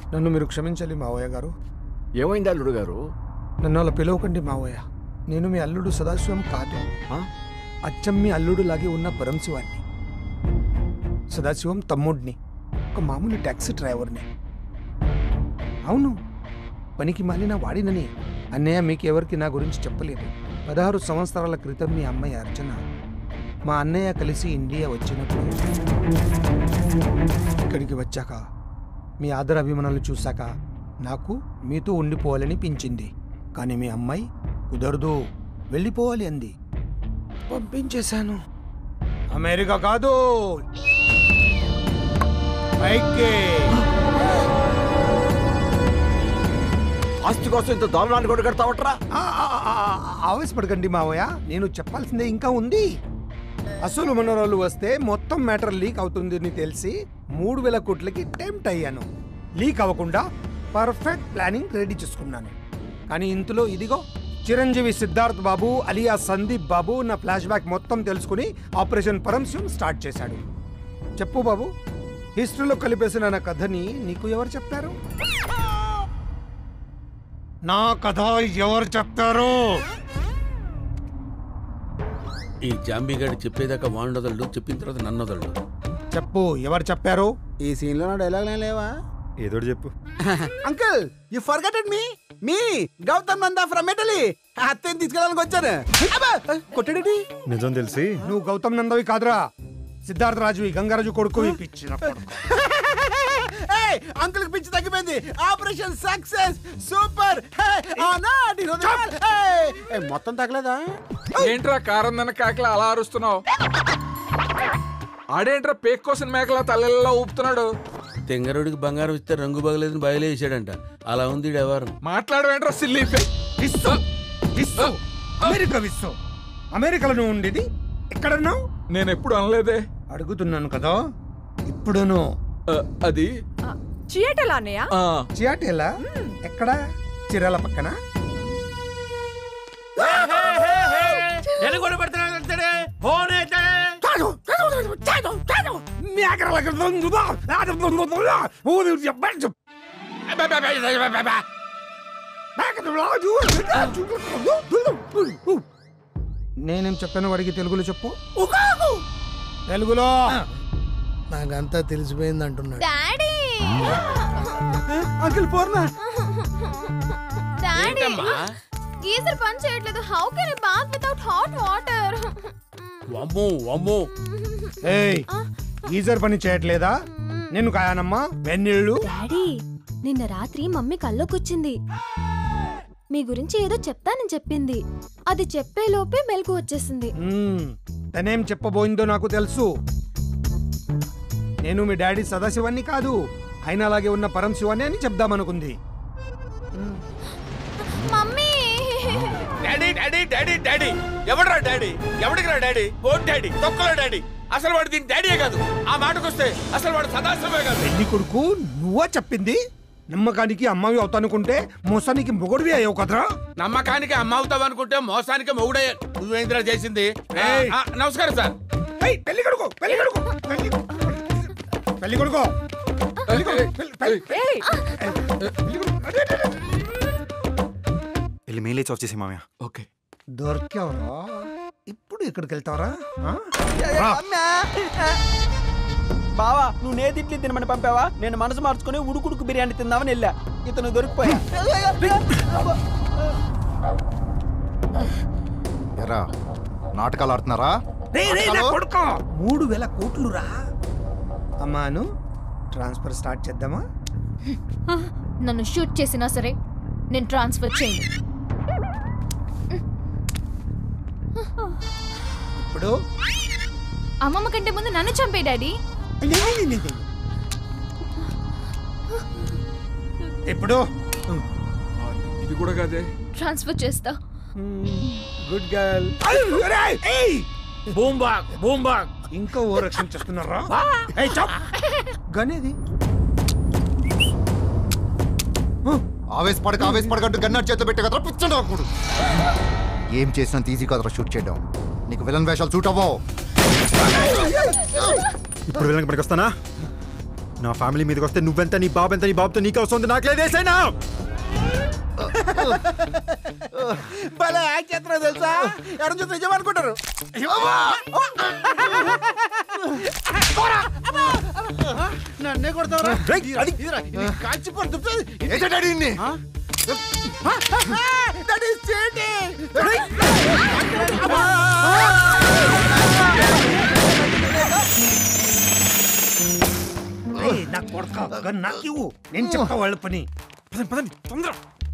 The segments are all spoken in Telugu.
నన్ను మీరు క్షమించాలి మావయ్య గారు ఏమైంది అల్లుడు గారు నన్ను అలా పిలవకండి మావయ్య నేను మీ అల్లుడు సదాశివం కాదు ఆ? అచ్చం మీ అల్లుడు లాగే ఉన్న పరమశివాన్ని సదాశివం తమ్ముడిని ఒక మామూలు ట్యాక్సీ డ్రైవర్ని అవును పనికి మాలిన వాడినని అన్నయ్య మీకెవరికి నా గురించి చెప్పలేదు పదహారు సంవత్సరాల క్రితం మీ అమ్మాయి అర్చన మా అన్నయ్య కలిసి ఇండియా వచ్చినప్పుడు ఇక్కడికి వచ్చాక మీ ఆదర అభిమానాలు చూశాక నాకు మీతో ఉండిపోవాలని పించింది కానీ మీ అమ్మాయి కుదరదు వెళ్ళిపోవాలి అంది పంపించేశాను అమెరికా కాదు పైకి ఆస్తి కోసం ఇంత దారుణాన్ని కూడా కడతావట్రా ఆ, ఆ, ఆ, ఆ, ఆవేశపడకండి మావయ్య నేను చెప్పాల్సిందే ఇంకా ఉంది అసలు మనోరాలు వస్తే మొత్తం మ్యాటర్ లీక్ అవుతుందని తెలిసి మూడు వేల కోట్లకి టెంప్ట్ అయ్యాను లీక్ అవ్వకుండా పర్ఫెక్ట్ ప్లానింగ్ రెడీ చేసుకున్నాను కానీ ఇంతలో ఇదిగో చిరంజీవి సిద్ధార్థ్ బాబు అలియా సందీప్ బాబు నా ఫ్లాష్ బ్యాక్ మొత్తం తెలుసుకుని ఆపరేషన్ పరమశివం స్టార్ట్ చేశాడు చెప్పు బాబు హిస్టరీలో కలిపేసిన నా కథని నీకు ఎవరు చెప్పారు నా కథ ఎవరు చెప్తారు ఈ జాంబీగాడి చెప్పేదాకా వాండదళ్ళు చెప్పిన తర్వాత నన్నదళ్ళు చెప్పు ఎవరు చెప్పారు ఈ సీన్ లో నా డైలాగ్ లేవా ఏదో చెప్పు uncle you forgotted me me Gautam Nanda from Italy అత్తని తీసుకెళ్ళడానికి వచ్చాను అబ్బా, కొట్టాడేంటి నిజం తెలిసి నువ్వు గౌతమ్ నందవి కాదురా సిద్ధార్థ రాజువి గంగారాజు కొడుకు పిచ్చిన ఏయ్, అంకుల్ కి పిచ్చి తగ్గిపోయింది ఆపరేషన్ సక్సెస్ సూపర్ మొత్తం తగ్గలేదా ఏంట్రా కారందన కాకలా అలా అరుస్తున్నావు ఆడేంట్రా పేక్ కోసం మేకలా తల్లెల్లా ఊపుతున్నాడు తెంగరుడికి బంగారం ఇస్తే రంగు బగలేదని బయలు వేసాడంట అలా ఉంది ఈడు వ్యవహారం మాట్లాడవేంట్రా silly fake Vissu Vissu America Vissu అమెరికాలో నువ్వు ఉండేది ఎక్కడున్నావు నేను ఎప్పుడు అనలేదే అడుగుతున్నాను కదా ఇప్పుడును ఆ, అది థియేటర్ అన్నయ్య ఆ, చియాటేలా ఎక్కడ చిరాల పక్కన నేనేం చెప్పాను వాడికి తెలుగులో చెప్పు తెలుగులో నాకంతా తెలిసిపోయింది అంటున్నాడు daddy uncle Purna daddy geyser పని చేయట్లేదు how can I bath without hot water అమ్మో అమ్మో ఏయ్ గీజర్ పని చేయట్లేదా నేను కాయానమ్మా వెన్నీళ్ళు డాడీ నిన్న రాత్రి మమ్మీ కల్లోకొచ్చింది మీ గురించి ఏదో చెప్తానని చెప్పింది అది చెప్పే లోపే మెలకు వచ్చేసింది మ్మ్. తనేం చెప్పబోయిందో నాకు తెలుసు నేను మీ డాడీ సదాశివాన్ని కాదు ఆయన అలాగే ఉన్న పరమశివాన్ని అని చెప్దామనుకుంది mummy daddy daddy daddy daddy ఎవడరా డాడీ ఎవడికి రా డాడీ ఓ డాడీ తొక్కలో డాడీ అసలు వాడు దీని డాడీయే కాదు ఆ మాటకొస్తే అసలు వాడు సదాశివే కాదు పెళ్లి కొడుకు నువ్వా చెప్పింది నమ్మకానికి అమ్మాయి అవుతానుకుంటే మోసానికి మొగుడివి అయ్యావు కదరా నమ్మకానికి అమ్మ అవుతావు అనుకుంటే మోసానికి మొగుడే నువ్వేంద్రా చేసింది ఆ, ఏయ్. ఆ, నమస్కారం సార్ ఏయ్, పెళ్లి కొడుకు పెళ్లి కొడుకు పెళ్లి పెళ్లి కొడుకు పెళ్లి కొడుకు పెళ్లి- పెళ్లి- పెళ్లి కొడుకు. అదే, అదే, అదే. వెళ్ళి మెయిల్ ఇచ్చి వచ్చేసి మామయ్య ఓకే దొరికావరా ఇప్పుడు ఎక్కడికి వెళ్తావరా ఆ? రా. బావా నువ్వు నేతిడ్లీ తినమని పంపావా నేను మనసు మార్చుకుని ఉడుకుడుకు బిర్యానీ తిందామని వెళ్ళా ఇతను దొరికిపోయా ఎరా నాటకాలు ఆడుతున్నారా రేయ్, రేయ్, నా కొడుకా. మూడు వేల కోట్లు రా అమ్మాను ట్రాన్స్ఫర్ స్టార్ట్ చేద్దామా నన్ను షూట్ చేసినా సరే నేను ట్రాన్స్ఫర్ చేయను ఇప్పుడు అమ్మమ్మ కంటే ముందు నన్ను చంపే డాడీ ఇప్పుడు ఇది కూడా కాదే ట్రాన్స్ఫర్ చేస్తా గుడ్ గర్ల్ బూమ్ బాగ్ బూమ్ బాగ్ ఇంకా ఓ రక్షణ చేస్తున్నారా ఏయ్, చాప్. గనేది ఆవేశపడక ఆవేశపడకంటూ గన్నర్ చేతిలో పెట్టే కదరా పిచ్చండి అప్పుడు ఏం చేసినంత ఈజీ కదరా షూట్ చేయడం నీకు విలన్ వేషాలు సూట్ అవ్వవు ఇప్పుడు వెళ్ళడానికి పనికి వస్తానా నా ఫ్యామిలీ మీదకి వస్తే నువ్వెంత నీ బాబు ఎంత నీ బాబుతో నీకు వస్తుంది నాకు లేదేసైనా భలే యాక్ట్ చేస్తున్నా తెలుసా ఎవరు చూసి నిజం అనుకుంటారు నన్నే కొడతావరా కాల్చిపోతుంది దట్ ఈస్ ఏయ్, నా కొడక గన్ నాకు ఇవ్వు నేను చెప్తా వాళ్ళ పని పదండి పదండి తొందర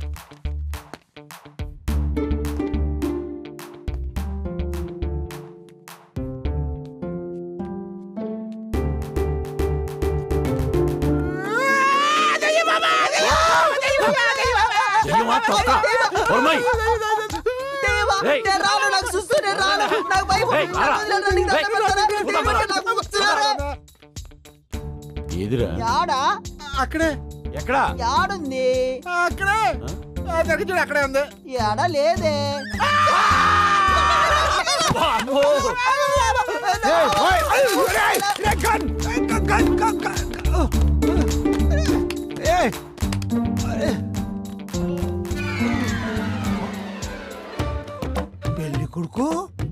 ఏదిరా యాడా అక్కడే ఎక్కడా యాడుంది అక్కడే ఆ, దగ్గర చూడు అక్కడే ఉంది యాడా లేదే పెళ్లి కొడుకు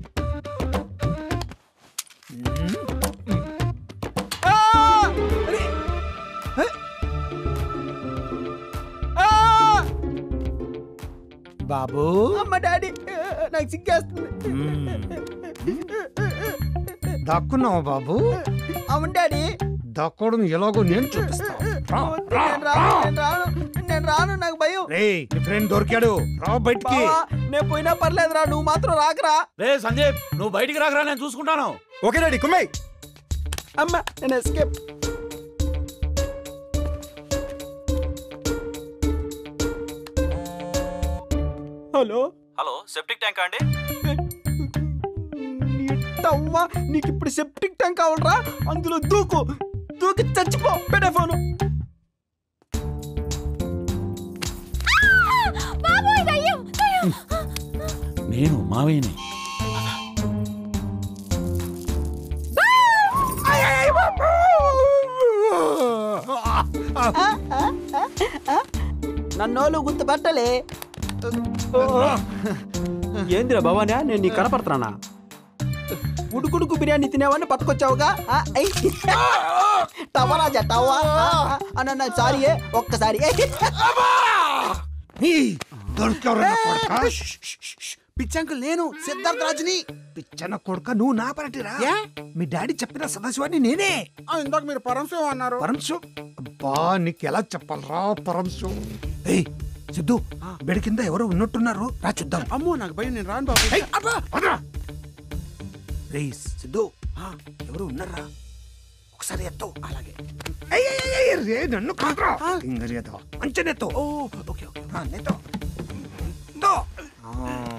బాబు అమ్మ డాడీ నాకు సిగ్గేస్తుంది దాక్కున్నావా బాబు అవును డాడీ దాక్కోవడం ఎలాగో నేను చూపిస్తా రా, రా, నేను రాను నేను రాను నేను రాను నాకు భయం రేయ్ నీ ఫ్రెండ్ దొరికాడు రా బయటికి బావా, నేను పోయినా పర్లేదురా నువ్వు మాత్రం రాకరా రే సందీప్ నువ్వు బయటికి రాకరా నేను చూసుకుంటాను ఓకే డాడీ కుమ్మై అమ్మ నేను escape hello hello septic tank అండి ఎట్టవ్వా నీకు ఇప్పుడు సెప్టిక్ ట్యాంక్ కావాలరా అందులో దూకు దూకి చచ్చిపో పెట్టే ఫోను బాబోయ్ దయ్యం దయ్యం నేను మావయ్యని నన్నోళ్ళు గుర్తుపట్టలే ఏందిరా భవానా నేను నీకు కనపడుతున్నానా ఉడుకుడుకు బిర్యానీ తినేవాడిని పట్టుకొచ్చావుగా ఆ, ఐ. టవా రాజా టవా అన్న సారీ ఒక్కసారి దొరికావురా నా కొడకా పిచ్చంకుల్ నేను సిద్ధార్థ రాజుని పిచ్చన కొడుక నువ్వు నా పరటిరా ఏ? మీ డాడీ చెప్పిన సదాశివాన్ని నేనే ఇందాక మీరు పరమశివం అన్నారు పరమశివ అబ్బా నీకు ఎలా చెప్పాలరా పరమశివ ఏయ్ సిద్ధు బెడి కింద ఎవరో ఉన్నట్టున్నారు రా చూద్దాం అమ్మో నాకు భయం నేను రాను బాబు ఏయ్, అబ్బా, వదరా. రేయ్ సిద్ధు ఎవరు ఉన్నారా ఒకసారి ఎత్తు అలాగే ఏయ్, ఏయ్, ఏయ్, ఏయ్, రే నన్ను కాదురా ఇంగరి ఎత్తో మంచి నెత్తో ఓ ఓకే ఓకే ఆ, నెత్తో దో. ఆ.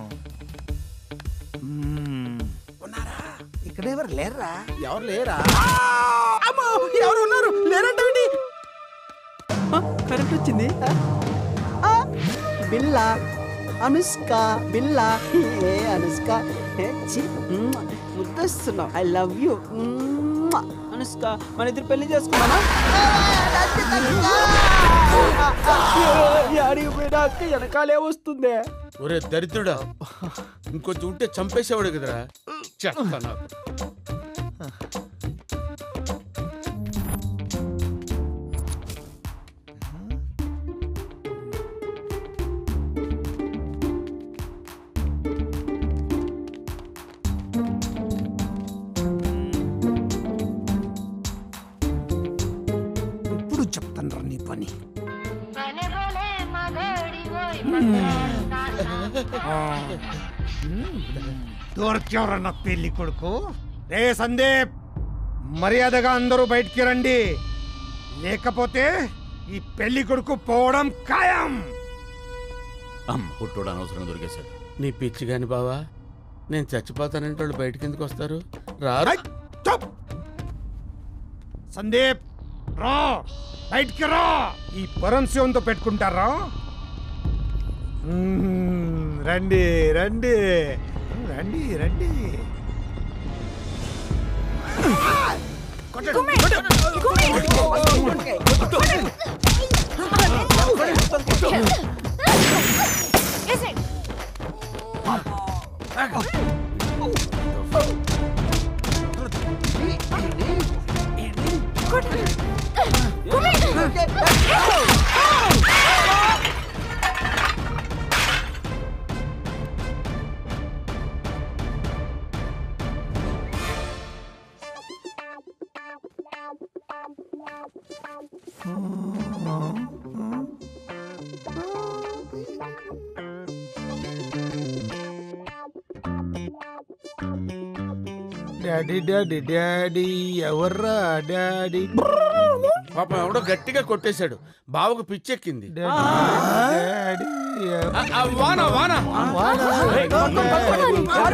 మ్మ్. ఉన్నారా ఇక్కడ ఎవరు లేరా ఎవరు లేరా అమ్మో ఎవరు ఉన్నారు లేరంటే కరెంట్ వచ్చింది ఆ, బిల్లా అనుష్క బిల్లా ఏ అనుష్క ఏ, ఛీ, మ్మ్. ముద్దస్తున్నావు ఐ లవ్ యూ అనుష్క మన ఇద్దరు పెళ్లి చేసుకున్నామా అడిగి పోయినా అక్క వెనకాలే వస్తుందే ఒరే దరిద్రుడా ఇంకొంచెం ఉంటే చంపేసేవాడు కదరా చెత్త నాకు ఇప్పుడు చెప్తాను నీ పని దొరికేవరన్న పెళ్లి కొడుకు రే సందీప్ మర్యాదగా అందరూ బయటికి రండి లేకపోతే ఈ పెళ్లి కొడుకు పోవడం ఖాయం అమ్మ పుట్టోడు అనవసరంగా దొరికేశాడు నీ పిచ్చి కాని బావా నేను చచ్చిపోతానంటే వాళ్ళు బయటికి ఎందుకు వస్తారు రారు ఐ, చూప్. సందీప్ రా బయటికి రా ఈ పరంశివంతో పెట్టుకుంటారా మ్మ్, రండి రండి రండి రండి కొట్టండి, కొట్టండి. డాడీ డాడీ డాడీ ఎవర్రా డాడీ పాపం ఎవడో గట్టిగా కొట్టేశాడు బావకు పిచ్చెక్కింది డాడీ ఆ, ఆ, వాన వాన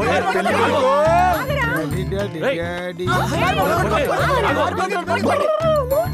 డాడీ డాడీ డాడీ